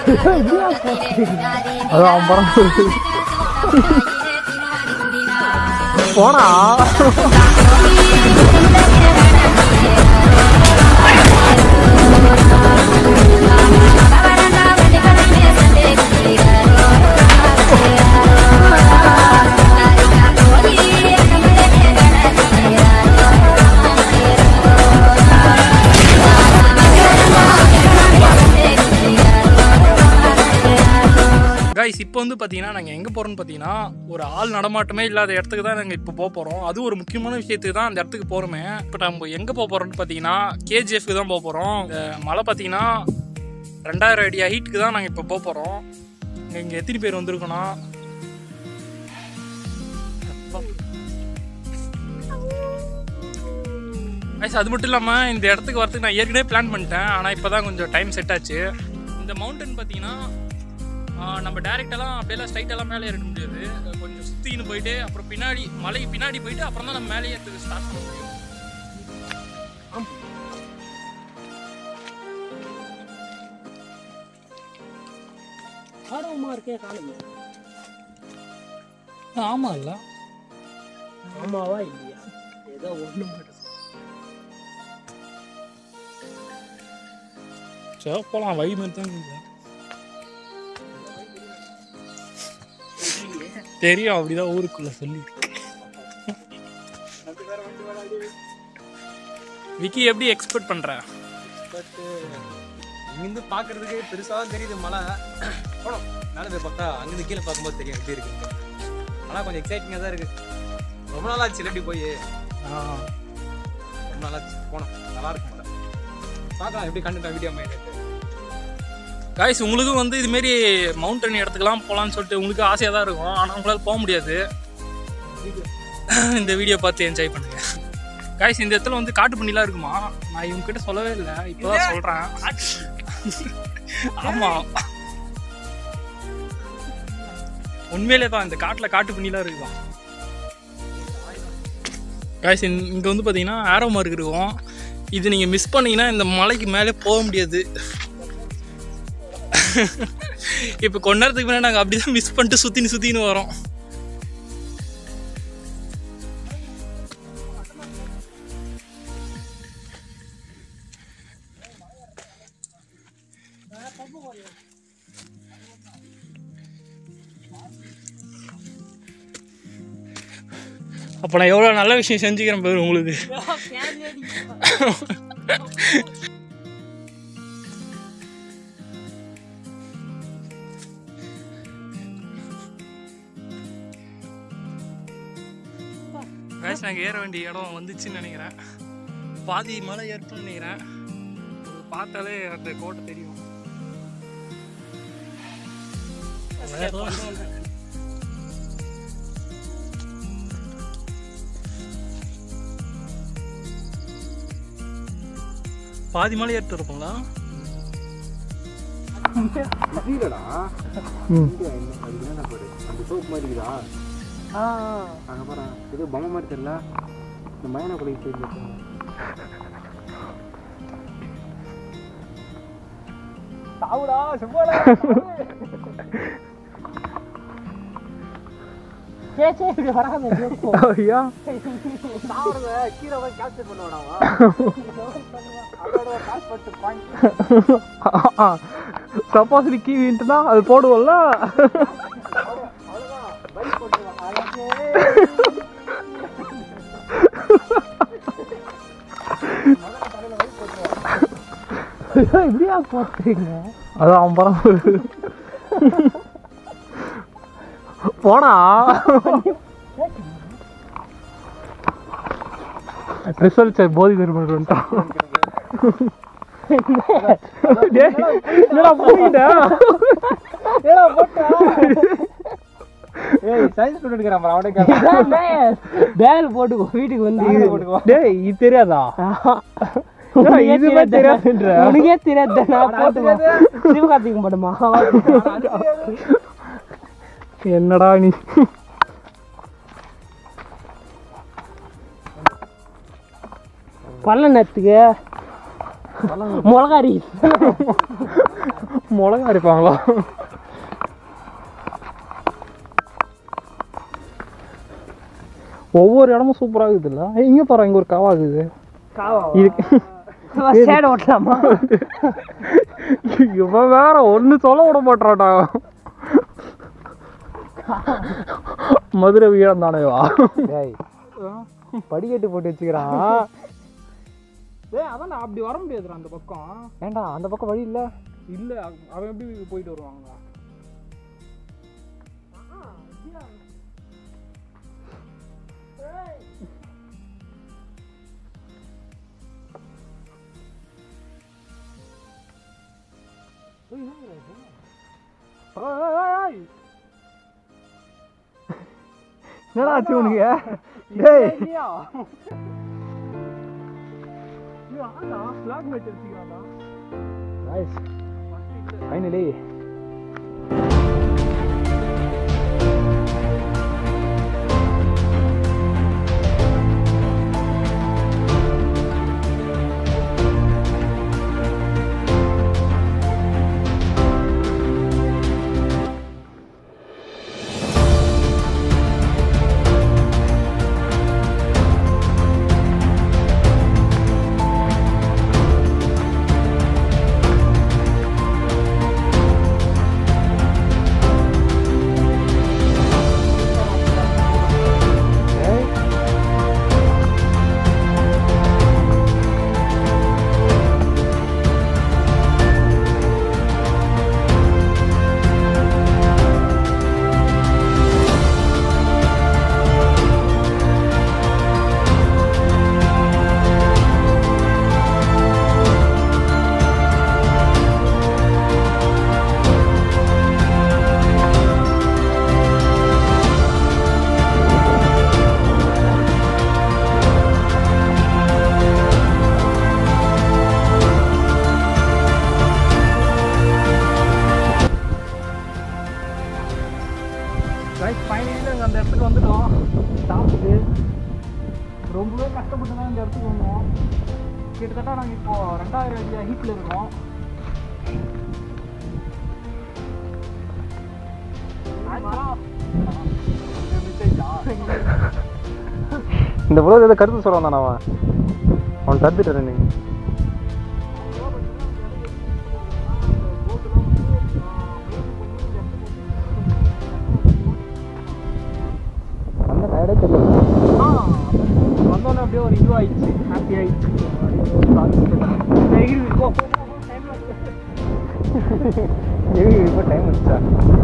அது அவன் பறந்து போனா கைஸ் இப்போ வந்து பார்த்தீங்கன்னா நாங்கள் எங்கே போகிறோம்னு பார்த்தீங்கன்னா ஒரு ஆள் நடமாட்டமே இல்லாத இடத்துக்கு தான் நாங்கள் இப்போ போக போகிறோம் அது ஒரு முக்கியமான விஷயத்துக்கு தான் அந்த இடத்துக்கு போகிறோமே இப்போ நம்ம எங்கே போக போகிறோம்னு பார்த்தீங்கன்னா கேஜிஎஃப்க்கு தான் போக போகிறோம் மழை பார்த்தீங்கன்னா ரெண்டாயிரம் அடி ஹைட்டுக்கு தான் நாங்கள் இப்போ போக போகிறோம் இங்கே எத்தனை பேர் வந்திருக்கோன்னா கைஸ் அது மட்டும் இல்லாமல் இந்த இடத்துக்கு வரதுக்கு நான் ஏற்கனவே பிளான் பண்ணிட்டேன் ஆனால் இப்போ தான் கொஞ்சம் டைம் செட் ஆச்சு இந்த மவுண்டன் பார்த்தீங்கன்னா ஆஹ் நம்ம டேரெக்டெல்லாம் அப்படியெல்லாம் ஸ்ட்ரைட்டெல்லாம் மேலே ஏறிட முடியாது கொஞ்சம் சுற்றின்னு போயிட்டு அப்புறம் பின்னாடி மலைக்கு பின்னாடி போயிட்டு அப்புறம் தான் நம்ம மேலே ஏற்றுக்கு ஸ்டார்ட் பண்ண முடியும் ஆர்வமா இருக்கே காணுமே ஆமாம் இல்லை ஆமாவா இல்லையா ஏதோ ஒண்ணு மட்டும் சரி போகலாம் வழி மாதிரி தான் இருக்குது. தெரியும் அப்படிதான் ஊருக்குள்ள சொல்லி விக்கி எப்படி எக்ஸ்பெக்ட் பண்ற பட் இங்கிருந்து பார்க்கறதுக்கு பெருசாக தான் தெரியுது மலை போனோம் மேலே போய் பார்த்தா அங்கிருந்து கீழே பார்க்கும்போது தெரியும் எப்படி இருக்கு ஆனால் கொஞ்சம் எக்ஸைட்டிங்காக தான் இருக்கு ரொம்ப நாள் ஆச்சு இல்லாட்டி போய் ரொம்ப நாள் ஆச்சு போனோம் நல்லா இருக்கும் மலை பார்க்கலாம் எப்படி கண்டுட்டா வீடியோ மைண்ட் காய்ஸ் உங்களுக்கும் வந்து இதுமாரி மவுண்டன் இடத்துக்குலாம் போகலான்னு சொல்லிட்டு உங்களுக்கு ஆசையாக தான் இருக்கும் ஆனால் உங்களால் போக முடியாது இந்த வீடியோ பார்த்து என்ஜாய் பண்ணுங்க காய்ஸ் இந்த இடத்துல வந்து காட்டு பண்ணிலாம் இருக்குமா நான் இவங்க கிட்ட சொல்லவே இல்லை இப்போதான் சொல்கிறேன் ஆமாம் உண்மையிலே தான் இந்த காட்டில் காட்டு பண்ணிலாம் இருக்குதான் காய்ஸ் இங்கே வந்து பார்த்தீங்கன்னா ஆரோ மார்க் இருக்கும் இது நீங்கள் மிஸ் பண்ணீங்கன்னா இந்த மலைக்கு மேலே போக முடியாது இப்போ கொஞ்ச நேரத்துக்கு முன்னாடி நாங்கள் அப்படி தான் மிஸ் பண்ணிட்டு சுற்றின்னு சுற்றின்னு வரோம் அப்போ நான் எவ்வளோ நல்ல விஷயம் செஞ்சுக்கிறேன் பாரு உங்களுக்கு மேட்ச் நாங்கள் ஏற வேண்டிய இடம் வந்துச்சுன்னு நினைக்கிறேன் பாதி மலை ஏற்புன்னு நினைக்கிறேன் ஒரு பார்த்தாலே அந்த கோட்டை தெரியும் பாதி மலை ஏறிட்டு இருப்போங்களா இல்லடா ம். அதுக்கு என்ன பாரு அந்த சோப்பு மாதிரி இருக்குதா அங்கே பாரு இது பொம்மை மாதிரி தெரியல இந்த மயனை குடிக்கு போயிருக்கேன் சாவுடா செவ்வாடா சே சே இப்படி வராம ஜோக்கோ ஐயா சாவுறத கீழே போய் கேப்சர் பண்ணுவானா அதோட காசு பட்டு பாயிண்ட் சப்போஸ் நீ கீவின்ட்டுனா அது போடுவோம்ல அவ்வளோதான் பைக் போட்டுருவான் இப்படியா போட்டுறீங்க அதான் அவன் பறந்து போனா ரிசல்ட் போதி திரும்ப வந்துட்டான் டேய், என்னடா போயிட்ட ஏடா போட்டா ஏய் சயின்ஸ் ஸ்டூடெண்ட் இருக்கிறான் அவனே கேட்க பேல் போட்டுக்கோ வீட்டுக்கு வந்து போட்டுக்கோ டேய் இது தெரியாதா என்னடா இதுவே தெரியாதுன்ற உனக்கே தெரியாது நான் போட்டுக்கோ சிவகார்த்திகம் போட்டுமா என்னடா நீ பல்ல நேரத்துக்கு மிளகாரி மிளகா அரைப்பாங்களா ஒவ்வொரு இடமும் சூப்பராக இருக்குது இல்லை இங்கே பாரு இங்கே ஒரு காவா இருக்குது இதுக்கு சேட ஓட்டலாமா இவன் வேற ஒன்று சொல்ல விட மாட்டான்டா மதுரை வீரம் தானேவா டேய் படிக்கட்டு போட்டு வச்சுக்கிறான் ஏய் அதான் அப்படி வர முடியாதுடா அந்த பக்கம் ஏன்டா அந்த பக்கம் வழி இல்லை இல்லை அவன் எப்படி போயிட்டு வருவாங்க என்னடா ஆச்சு உனக்கு டேய் ஃபைனலி ஃபைனலி நாங்கள் அந்த இடத்துக்கு வந்துட்டோம் டாப்புக்கு ரொம்பவே கஷ்டப்பட்டு தான் இந்த இடத்துக்கு வந்தோம் கிட்டத்தட்ட நாங்கள் இப்போ ரெண்டாயிரம் அடி ஹீட்டில் இருக்கோம் இந்த புலவர் ஏதோ கருத்து சொல்ல வந்தானே அவன் அவன் தடுத்துட்டு நீ அந்த டயர்டே தெரியல வந்தோடனே அப்படியே ஒரு இது ஆயிடுச்சு ஹாப்பி ஆயிடுச்சு எதுக்கு இப்போ டைம் வச்சா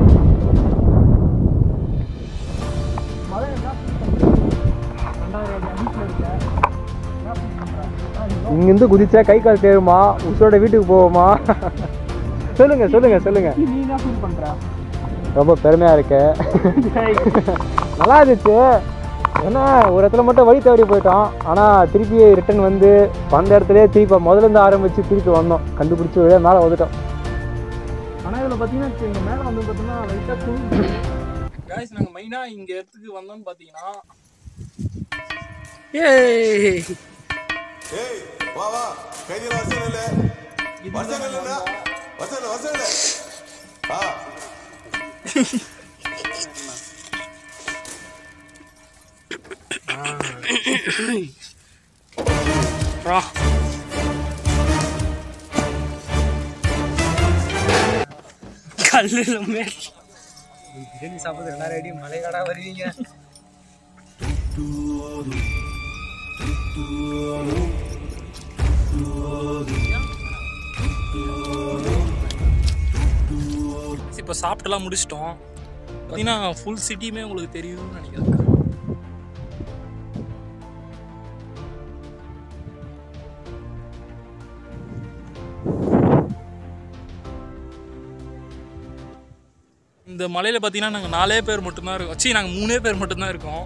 மழை என்ன ரெண்டாயிரம் அடி ஹீட்டில் இருக்கேன் என்ன பண்ணுறேன் இங்கேருந்து குதிச்சா கை கால் தேருமா உசோட வீட்டுக்கு போவோமா சொல்லுங்க சொல்லுங்க சொல்லுங்க நீ என்ன ஃபீல் பண்ணுற ரொம்ப பெருமையா இருக்கு நல்லா இருந்துச்சு ஏன்னா ஒரு இடத்துல மட்டும் வழி தவறி போயிட்டோம் ஆனால் திருப்பி ரிட்டர்ன் வந்து வந்த இடத்துலயே திருப்பி முதல்ல இருந்து ஆரம்பிச்சு திருப்பி வந்தோம் கண்டுபிடிச்சி வழியாக மேலே வந்துட்டோம் ஆனால் இதில் பார்த்தீங்கன்னா இங்கே மேலே வந்து பார்த்தீங்கன்னா லைட்டாக குளிர் காய்ஸ் நாங்கள் மெயினாக இங்கே இடத்துக்கு வந்தோம்னு பார்த்தீங்கன்னா ஏய் ஏய் வா வா கைதில வருஷம் இல்ல வருஷம் இல்லடா வருஷம் இல்ல வருஷம் இல்ல ஆ ரா கல்லில் மேல் பிரியாணி சாப்பிட்றது எல்லாரும் அடி மலைகாடா வருவீங்க இப்போ சாப்பிட்டுலாம் முடிச்சிட்டோம் பார்த்தீங்கன்னா ஃபுல் சிட்டியுமே உங்களுக்கு தெரியும்னு நினைக்கிறேன் இந்த மலையில் பார்த்தீங்கன்னா நாங்கள் நாலே பேர் மட்டும்தான் இருக்கோம் சி நாங்கள் மூணே பேர் மட்டும்தான் இருக்கோம்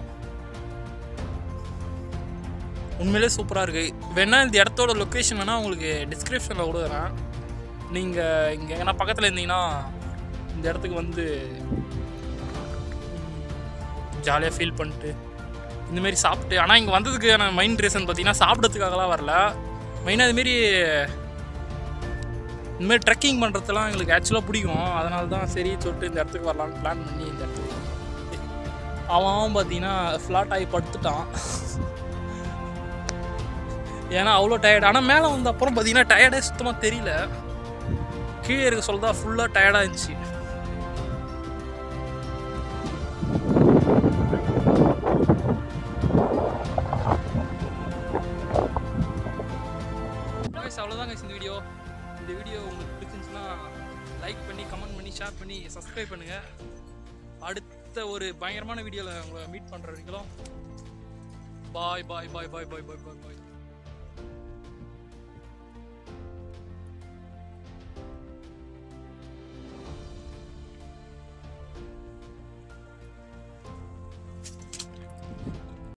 உண்மையிலே சூப்பராக இருக்குது வேணா இந்த இடத்தோட லொக்கேஷன் வேணால் உங்களுக்கு டிஸ்கிரிப்ஷனில் கொடுக்குறேன் நீங்கள் இங்கே எங்கன்னா பக்கத்தில் இருந்தீங்கன்னா இந்த இடத்துக்கு வந்து ஜாலியாக ஃபீல் பண்ணிட்டு இந்தமாரி சாப்பிட்டு ஆனால் இங்கே வந்ததுக்கான மைண்ட் ரீசன் பார்த்தீங்கன்னா சாப்பிட்றதுக்காகலாம் வரல மெயினாக இதுமாரி இந்தமாதிரி ட்ரெக்கிங் பண்ணுறதுலாம் எங்களுக்கு ஆக்சுவலாக பிடிக்கும் அதனால தான் சரி சொல்லிட்டு இந்த இடத்துக்கு வரலான்னு பிளான் பண்ணி இந்த இடத்துக்கு வந்தோம். அவன் பார்த்தீங்கன்னா ஃப்ளாட் ஆகி படுத்துட்டான் ஏன்னா அவ்வளோ டயர்ட் ஆனால் மேலே வந்த அப்புறம் பார்த்தீங்கன்னா டயர்டே சுத்தமாக தெரியல கீழே இருக்க சொல்றதா ஃபுல்லாக டயர்டாக இருந்துச்சு guys அவ்வளோதான் guys இந்த வீடியோ இந்த வீடியோ உங்களுக்கு பிடிச்சிருந்துச்சுன்னா லைக் பண்ணி கமெண்ட் பண்ணி ஷேர் பண்ணி சப்ஸ்கிரைப் பண்ணுங்கள் அடுத்த ஒரு பயங்கரமான வீடியோவில் உங்களை மீட் பண்ணுற வரைக்கும் பாய் பாய் பாய் பாய் பாய் பாய் பாய் பாய்